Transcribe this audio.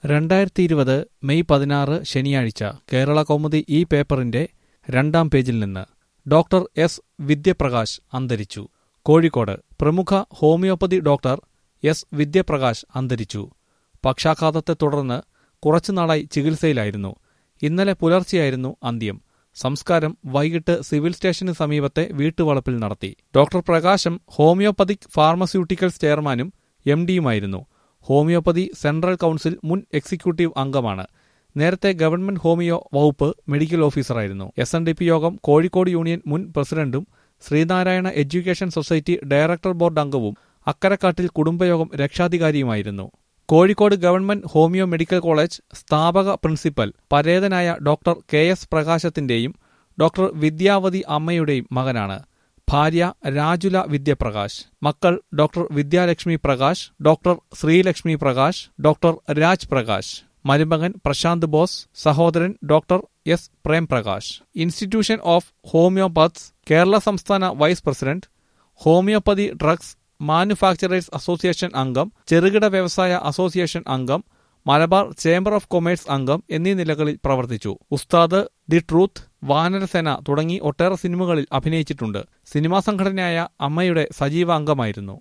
രണ്ടായിരത്തി ഇരുപത് മെയ് പതിനാറ് ശനിയാഴ്ച കേരള കൗമുദി ഈ പേപ്പറിന്റെ രണ്ടാം പേജിൽ നിന്ന് ഡോക്ടർ എസ് വിദ്യപ്രകാശ് അന്തരിച്ചു കോഴിക്കോട് പ്രമുഖ ഹോമിയോപ്പതി ഡോക്ടർ എസ് വിദ്യപ്രകാശ് അന്തരിച്ചു പക്ഷാഘാതത്തെ തുടർന്ന് കുറച്ചുനാളായി ചികിത്സയിലായിരുന്നു ഇന്നലെ പുലർച്ചെയായിരുന്നു അന്ത്യം സംസ്കാരം വൈകിട്ട് സിവിൽ സ്റ്റേഷന് സമീപത്തെ വീട്ടുവളപ്പിൽ നടത്തി ഡോക്ടർ പ്രകാശം ഹോമിയോപ്പതിക് ഫാർമസ്യൂട്ടിക്കൽസ് ചെയർമാനും എം ഡിയുമായിരുന്നു ഹോമിയോപ്പതി സെൻട്രൽ കൗൺസിൽ മുൻ എക്സിക്യൂട്ടീവ് അംഗമാണ് നേരത്തെ ഗവൺമെന്റ് ഹോമിയോ വകുപ്പ് മെഡിക്കൽ ഓഫീസറായിരുന്നു എസ് എൻ ഡി പി യോഗം കോഴിക്കോട് യൂണിയൻ മുൻ പ്രസിഡന്റും Sreenarayana education society director board അംഗവും അക്കരക്കാട്ടിൽ കുടുംബയോഗം രക്ഷാധികാരിയുമായിരുന്നു Kozhikode government homoeo medical college സ്ഥാപക പ്രിൻസിപ്പൽ പരേതനായ ഡോക്ടർ കെ എസ് പ്രകാശത്തിന്റെയും ഡോക്ടർ വിദ്യാവതി അമ്മയുടെയും മകനാണ് ഭാര്യ രാജുല വിദ്യപ്രകാശ് മക്കൾ doctor Vidyalakshmi Prakash doctor Sreelakshmi Prakash doctor Raj Prakash മരുമകൻ പ്രശാന്ത് ബോസ് സഹോദരൻ doctor S Premprakash institution of homoeopaths Kerala സംസ്ഥാന vice president homoeopathy drugs manufacturers association അംഗം ചെറുകിട വ്യവസായ അസോസിയേഷൻ അംഗം മലബാർ ചേംബർ ഓഫ് കൊമേഴ്സ് അംഗം എന്നീ നിലകളിൽ പ്രവർത്തിച്ചു ഉസ്താദ് ദി ട്രൂത്ത് വാനരസേന തുടങ്ങി ഒട്ടേറെ സിനിമകളിൽ അഭിനയിച്ചിട്ടുണ്ട് സിനിമാ സംഘടനയായ അമ്മയുടെ സജീവ അംഗമായിരുന്നു